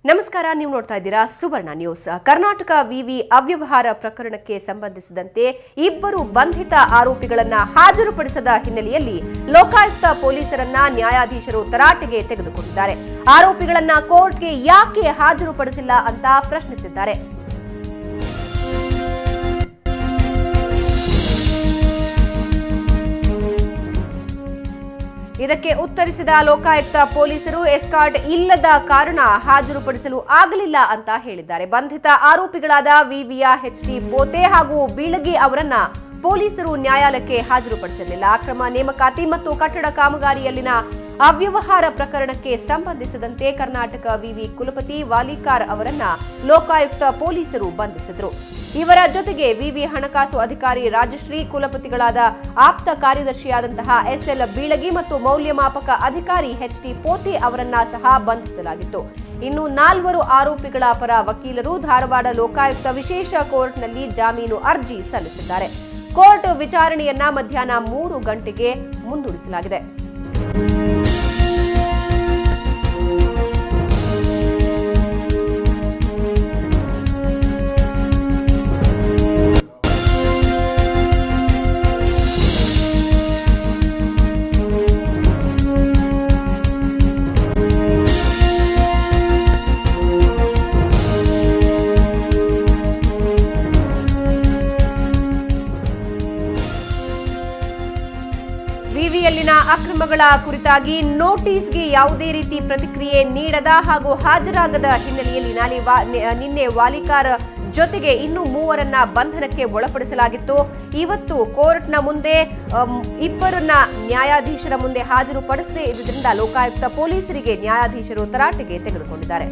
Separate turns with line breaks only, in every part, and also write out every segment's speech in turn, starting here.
ನಮಸ್ಕಾರ ನೀವು ನೋಡ್ತಾ ಇದ್ದೀರಾ ಸುವರ್ಣ ನ್ಯೂಸ್ ಕರ್ನಾಟಕ ವಿವಿ ಅವ್ಯವಹಾರ ಪ್ರಕರಣಕ್ಕೆ ಸಂಬಂಧಿಸಿದಂತೆ ಇಬ್ಬರು ಬಂಧಿತ ಆರೋಪಿಗಳನ್ನ ಹಾಜರುಪಡಿಸದ ಹಿನ್ನೆಲೆಯಲ್ಲಿ ಲೋಕಾಯುಕ್ತ ಪೊಲೀಸರನ್ನ ನ್ಯಾಯಾಧೀಶರು ತರಾಟೆಗೆ ತೆಗೆದುಕೊಂಡಿದ್ದಾರೆ ಆರೋಪಿಗಳನ್ನ ಕೋರ್ಟ್ಗೆ ಯಾಕೆ ಹಾಜರುಪಡಿಸಿಲ್ಲ ಅಂತ ಪ್ರಶ್ನಿಸಿದ್ದಾರೆ ಇದಕ್ಕೆ ಉತ್ತರಿಸಿದ ಲೋಕಾಯುಕ್ತ ಪೊಲೀಸರು ಎಸ್ಕಾರ್ಟ್ ಇಲ್ಲದ ಕಾರಣ ಹಾಜರುಪಡಿಸಲು ಆಗಲಿಲ್ಲ ಅಂತ ಹೇಳಿದ್ದಾರೆ ಬಂಧಿತ ಆರೋಪಿಗಳಾದ ವಿವಿಯ ಎಚ್ಡಿ ಪೋತೆ ಹಾಗೂ ಬೀಳಗಿ ಅವರನ್ನ ಪೊಲೀಸರು ನ್ಯಾಯಾಲಯಕ್ಕೆ ಹಾಜರುಪಡಿಸಲಿಲ್ಲ ಅಕ್ರಮ ನೇಮಕಾತಿ ಮತ್ತು ಕಟ್ಟಡ ಕಾಮಗಾರಿಯಲ್ಲಿನ ಅವ್ಯವಹಾರ ಪ್ರಕರಣಕ್ಕೆ ಸಂಬಂಧಿಸಿದಂತೆ ಕರ್ನಾಟಕ ವಿವಿ ಕುಲಪತಿ ವಾಲಿಕಾರ್ ಅವರನ್ನ ಲೋಕಾಯುಕ್ತ ಪೊಲೀಸರು ಬಂಧಿಸಿದ್ರು ಇವರ ಜೊತೆಗೆ ವಿವಿ ಹಣಕಾಸು ಅಧಿಕಾರಿ ರಾಜಶ್ರೀ ಕುಲಪತಿಗಳಾದ ಆಪ್ತ ಕಾರ್ಯದರ್ಶಿಯಾದಂತಹ ಎಸ್ಎಲ್ ಬೀಳಗಿ ಮತ್ತು ಮೌಲ್ಯಮಾಪಕ ಅಧಿಕಾರಿ ಎಚ್ಟಿ ಪೋತಿ ಅವರನ್ನ ಸಹ ಬಂಧಿಸಲಾಗಿತ್ತು ಇನ್ನು ನಾಲ್ವರು ಆರೋಪಿಗಳ ಪರ ವಕೀಲರು ಧಾರವಾಡ ಲೋಕಾಯುಕ್ತ ವಿಶೇಷ ಕೋರ್ಟ್ನಲ್ಲಿ ಜಾಮೀನು ಅರ್ಜಿ ಸಲ್ಲಿಸಿದ್ದಾರೆ ಕೋರ್ಟ್ ವಿಚಾರಣೆಯನ್ನ ಮಧ್ಯಾಹ್ನ ಮೂರು ಗಂಟೆಗೆ ಮುಂದೂಡಿಸಲಾಗಿದೆ ವಿವಿಯಲ್ಲಿನ ಅಕ್ರಮಗಳ ಕುರಿತಾಗಿ ನೋಟಿಸ್ಗೆ ಯಾವುದೇ ರೀತಿ ಪ್ರತಿಕ್ರಿಯೆ ನೀಡದ ಹಾಗೂ ಹಾಜರಾಗದ ಹಿನ್ನೆಲೆಯಲ್ಲಿ ನಾಳೆ ವಾ- ನಿ- ನಿನ್ನೆ ವಾಲಿಕಾರ್ ಜೊತೆಗೆ ಇನ್ನೂ ಮೂವರನ್ನ ಬಂಧನಕ್ಕೆ ಒಳಪಡಿಸಲಾಗಿತ್ತು ಇವತ್ತು ಕೋರ್ಟ್ನ ಮುಂದೆ ಅಮ್, ಇಬ್ಬರನ್ನ ನ್ಯಾಯಾಧೀಶರ ಮುಂದೆ ಹಾಜರುಪಡಿಸದೇ ಇರುವುದರಿಂದ ಲೋಕಾಯುಕ್ತ ಪೊಲೀಸರಿಗೆ ನ್ಯಾಯಾಧೀಶರು ತರಾಟೆಗೆ ತೆಗೆದುಕೊಂಡಿದ್ದಾರೆ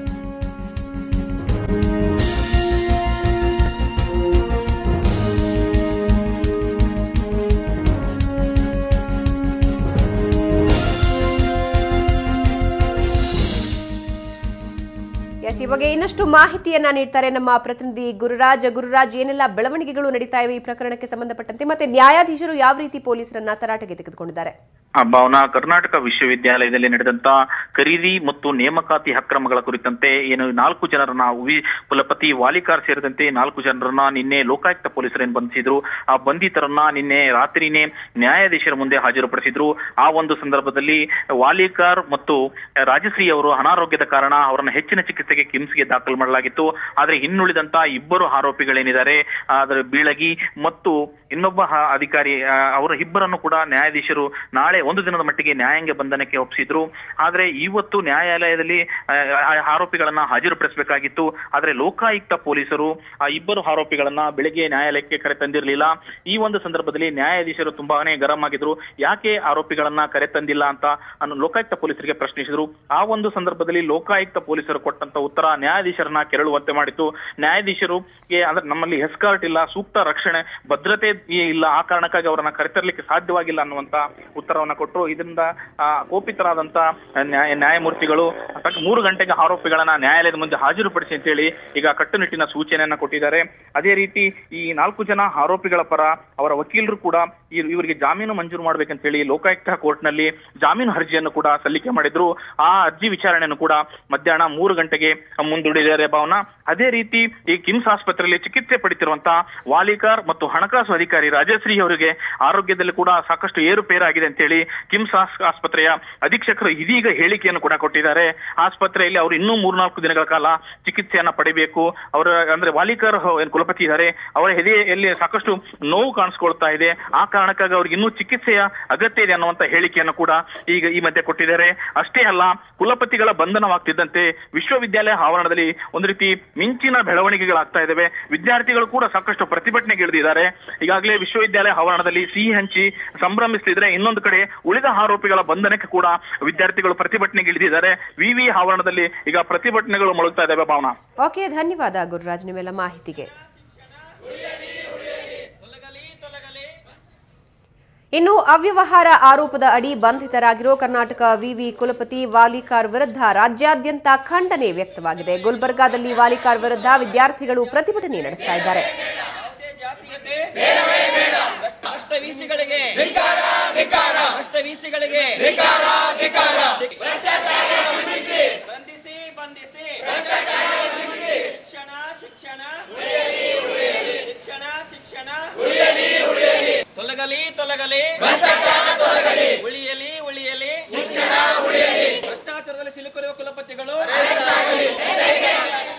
ಎಸ್ ಈ ಬಗ್ಗೆ ಇನ್ನಷ್ಟು ಮಾಹಿತಿಯನ್ನ ನೀಡ್ತಾರೆ ನಮ್ಮ ಪ್ರತಿನಿಧಿ ಗುರುರಾಜ್ ಗುರುರಾಜ್ ಏನೆಲ್ಲ ಬೆಳವಣಿಗೆಗಳು ನಡೀತಾ ಇವೆ ಈ ಪ್ರಕರಣಕ್ಕೆ ಸಂಬಂಧಪಟ್ಟಂತೆ ಮತ್ತೆ ನ್ಯಾಯಾಧೀಶರು ಯಾವ ರೀತಿ ಪೊಲೀಸರನ್ನ ತರಾಟೆಗೆ ತೆಗೆದುಕೊಂಡಿದ್ದಾರೆ
ಆ ಭಾವನಾ ಕರ್ನಾಟಕ ವಿಶ್ವವಿದ್ಯಾಲಯದಲ್ಲಿ ನಡೆದಂತ ಖರೀದಿ ಮತ್ತು ನೇಮಕಾತಿ ಅಕ್ರಮಗಳ ಕುರಿತಂತೆ ಏನು ನಾಲ್ಕು ಜನರನ್ನ ವಿ ಕುಲಪತಿ ವಾಲಿಕಾರ್ ಸೇರಿದಂತೆ ನಾಲ್ಕು ಜನರನ್ನ ನಿನ್ನೆ ಲೋಕಾಯುಕ್ತ ಪೊಲೀಸರೇನು ಬಂಧಿಸಿದ್ರು ಆ ಬಂಧಿತರನ್ನ ನಿನ್ನೆ ರಾತ್ರಿನೇ ನ್ಯಾಯಾಧೀಶರ ಮುಂದೆ ಹಾಜರುಪಡಿಸಿದ್ರು ಆ ಒಂದು ಸಂದರ್ಭದಲ್ಲಿ ವಾಲಿಕಾರ್ ಮತ್ತು ರಾಜಶ್ರೀ ಅವರು ಅನಾರೋಗ್ಯದ ಕಾರಣ ಅವರನ್ನ ಹೆಚ್ಚಿನ ಚಿಕಿತ್ಸೆಗೆ ಕಿಮ್ಸ್ಗೆ ದಾಖಲು ಮಾಡಲಾಗಿತ್ತು ಆದ್ರೆ ಇನ್ನುಳಿದಂತ ಇಬ್ಬರು ಆರೋಪಿಗಳೇನಿದ್ದಾರೆ ಅದರ ಬೀಳಗಿ ಮತ್ತು ಇನ್ನೊಬ್ಬ ಹ- ಅಧಿಕಾರಿ ಆ, ಅವರ ಇಬ್ಬರನ್ನು ಕೂಡ ನ್ಯಾಯಾಧೀಶರು ನಾಳೆ ಒಂದು ದಿನದ ಮಟ್ಟಿಗೆ ನ್ಯಾಯಾಂಗ ಬಂಧನಕ್ಕೆ ಒಪ್ಪಿಸಿದ್ರು ಆದ್ರೆ ಇವತ್ತು ನ್ಯಾಯಾಲಯದಲ್ಲಿ ಆ, ಆ ಆರೋಪಿಗಳನ್ನ ಹಾಜರುಪಡಿಸಬೇಕಾಗಿತ್ತು ಆದ್ರೆ ಲೋಕಾಯುಕ್ತ ಪೊಲೀಸರು ಆ ಇಬ್ಬರು ಆರೋಪಿಗಳನ್ನ ಬೆಳಗ್ಗೆ ನ್ಯಾಯಾಲಯಕ್ಕೆ ಕರೆ ತಂದಿರಲಿಲ್ಲ ಈ ಒಂದು ಸಂದರ್ಭದಲ್ಲಿ ನ್ಯಾಯಾಧೀಶರು ತುಂಬಾನೇ ಗರಂ ಆಗಿದ್ರು ಯಾಕೆ ಆರೋಪಿಗಳನ್ನ ಕರೆ ತಂದಿಲ್ಲ ಅಂತ ಅನ್ನು ಲೋಕಾಯುಕ್ತ ಪೊಲೀಸರಿಗೆ ಪ್ರಶ್ನಿಸಿದ್ರು ಆ ಒಂದು ಸಂದರ್ಭದಲ್ಲಿ ಲೋಕಾಯುಕ್ತ ಪೊಲೀಸರು ಕೊಟ್ಟಂತ ಉತ್ತರ ನ್ಯಾಯಾಧೀಶರನ್ನ ಕೆರಳುವಂತೆ ಮಾಡಿತ್ತು ನ್ಯಾಯಾಧೀಶರು ಅಂದ್ರೆ ನಮ್ಮಲ್ಲಿ ಎಸ್ಕಾರ್ಟ್ ಇಲ್ಲ ಸೂಕ್ತ ರಕ್ಷಣೆ ಭದ್ರತೆ ಇಲ್ಲ ಆ ಕಾರಣಕ್ಕಾಗಿ ಅವರನ್ನ ಕರೆತರಲಿಕ್ಕೆ ಸಾಧ್ಯವಾಗಿಲ್ಲ ಅನ್ನುವಂತ ಉತ್ತರವನ್ನ ಕೊಟ್ಟರು ಇದರಿಂದ ಆ, ಕೋಪಿತರಾದಂತ ನ್ಯಾಯ ನ್ಯಾಯಮೂರ್ತಿಗಳು ತಕ್ಕ ಮೂರು ಗಂಟೆಗೆ ಆರೋಪಿಗಳನ್ನ ನ್ಯಾಯಾಲಯದ ಮುಂದೆ ಹಾಜರುಪಡಿಸಿ ಅಂತೇಳಿ ಈಗ ಕಟ್ಟುನಿಟ್ಟಿನ ಸೂಚನೆಯನ್ನ ಕೊಟ್ಟಿದ್ದಾರೆ ಅದೇ ರೀತಿ ಈ ನಾಲ್ಕು ಜನ ಆರೋಪಿಗಳ ಪರ ಅವರ ವಕೀಲರು ಕೂಡ ಈ- ಇವರಿಗೆ ಜಾಮೀನು ಮಂಜೂರು ಮಾಡ್ಬೇಕಂತೇಳಿ ಲೋಕಾಯುಕ್ತ ಕೋರ್ಟ್ನಲ್ಲಿ ಜಾಮೀನು ಅರ್ಜಿಯನ್ನು ಕೂಡ ಸಲ್ಲಿಕೆ ಮಾಡಿದ್ರು ಆ ಅರ್ಜಿ ವಿಚಾರಣೆಯನ್ನು ಕೂಡ ಮಧ್ಯಾಹ್ನ ಮೂರು ಗಂಟೆಗೆ ಮುಂದೂಡಿದ್ದಾರೆ ಭಾವನಾ ಅದೇ ರೀತಿ ಈ ಕಿಮ್ಸ್ ಆಸ್ಪತ್ರೆಯಲ್ಲಿ ಚಿಕಿತ್ಸೆ ಪಡಿತಿರುವಂತಹ ವಾಲಿಕಾರ್ ಮತ್ತು ಹಣಕಾಸು ಅಧಿಕಾರಿ ರಾಜಶ್ರೀ ಅವರಿಗೆ ಆರೋಗ್ಯದಲ್ಲಿ ಕೂಡ ಸಾಕಷ್ಟು ಏರುಪೇರಾಗಿದೆ ಅಂತೇಳಿ ಕಿಮ್ಸ್ ಆಸ್- ಆಸ್ಪತ್ರೆಯ ಅಧೀಕ್ಷಕರು ಇದೀಗ ಹೇಳಿಕೆಯನ್ನು ಕೂಡ ಕೊಟ್ಟಿದ್ದಾರೆ ಆಸ್ಪತ್ರೆಯಲ್ಲಿ ಅವರು ಇನ್ನೂ ಮೂರ್ನಾಲ್ಕು ದಿನಗಳ ಕಾಲ ಚಿಕಿತ್ಸೆಯನ್ನ ಪಡಿಬೇಕು ಅವರ ಅಂದ್ರೆ ವಾಲಿಕರ್ ಏನ್ ಕುಲಪತಿ ಇದ್ದಾರೆ ಅವರ ಎದೆಯಲ್ಲಿ ಸಾಕಷ್ಟು ನೋವು ಕಾಣಿಸ್ಕೊಳ್ತಾ ಇದೆ ಆ ಕಾರಣಕ್ಕಾಗಿ ಅವ್ರಿಗೆ ಇನ್ನೂ ಚಿಕಿತ್ಸೆಯ ಅಗತ್ಯ ಇದೆ ಅನ್ನುವಂತ ಹೇಳಿಕೆಯನ್ನು ಕೂಡ ಈಗ ಈ ಮಧ್ಯೆ ಕೊಟ್ಟಿದ್ದಾರೆ ಅಷ್ಟೇ ಅಲ್ಲ ಕುಲಪತಿಗಳ ಬಂಧನವಾಗ್ತಿದ್ದಂತೆ ವಿಶ್ವವಿದ್ಯಾಲಯ ಆವರಣದಲ್ಲಿ ಒಂದು ರೀತಿ ಮಿಂಚಿನ ಬೆಳವಣಿಗೆಗಳಾಗ್ತಾ ಇದಾವೆ ವಿದ್ಯಾರ್ಥಿಗಳು ಕೂಡ ಸಾಕಷ್ಟು ಪ್ರತಿಭಟನೆಗೆ ಇಳಿದಿದ್ದಾರೆ ಈಗಾಗಲೇ ವಿಶ್ವವಿದ್ಯಾಲಯ ಆವರಣದಲ್ಲಿ ಸಿಹಿ ಹಂಚಿ ಸಂಭ್ರಮಿಸ್ತಿದ್ರೆ ಇನ್ನೊಂದು ಕಡೆ ಉಳಿದ ಆರೋಪಿಗಳ ಬಂಧನಕ್ಕೆ ಕೂಡ ವಿದ್ಯಾರ್ಥಿಗಳು ಪ್ರತಿಭಟನೆಗೆ ಇಳಿದಿದ್ದಾರೆ ವಿವಿ ಆವರಣದಲ್ಲಿ ಈಗ ಪ್ರತಿಭಟನೆಗಳು ಮೊಳಗ್ತಾ ಇದ್ದಾವೆ ಭಾವನಾ
ಓಕೆ ಧನ್ಯವಾದ ಗುರುರಾಜ್ ನಿಮ್ಮೆಲ್ಲ ಮಾಹಿತಿಗೆ ಇನ್ನು ಅವ್ಯವಹಾರ ಆರೋಪದ ಅಡಿ ಬಂಧಿತರಾಗಿರೋ ಕರ್ನಾಟಕ ವಿವಿ ಕುಲಪತಿ ವಾಲಿಕಾರ್ ವಿರುದ್ಧ ರಾಜ್ಯಾದ್ಯಂತ ಖಂಡನೆ ವ್ಯಕ್ತವಾಗಿದೆ ಗುಲ್ಬರ್ಗಾದಲ್ಲಿ ವಾಲಿಕಾರ್ ವಿರುದ್ಧ ವಿದ್ಯಾರ್ಥಿಗಳು ಪ್ರತಿಭಟನೆ ನಡೆಸ್ತಾ ಇದ್ದಾರೆ
ಯಾವುದೇ ಜಾತಿಯತೆ ಭ್ರಷ್ಟ ವೀಸಿಗಳಿಗೆ ಭ್ರಷ್ಟ ವೀಸಿಗಳಿಗೆ ಬಂಧಿಸಿ ಬಂಧಿಸಿ ಶಿಕ್ಷಣ ಶಿಕ್ಷಣ ಶಿಕ್ಷಣ ತೊಲಗಲಿ ತೊಲಗಲಿ ಉಳಿಯಲಿ ಉಳಿಯಲಿ ಭ್ರಷ್ಟಾಚಾರದಲ್ಲಿ ಸಿಲುಕಿರುವ ಕುಲಪತಿಗಳು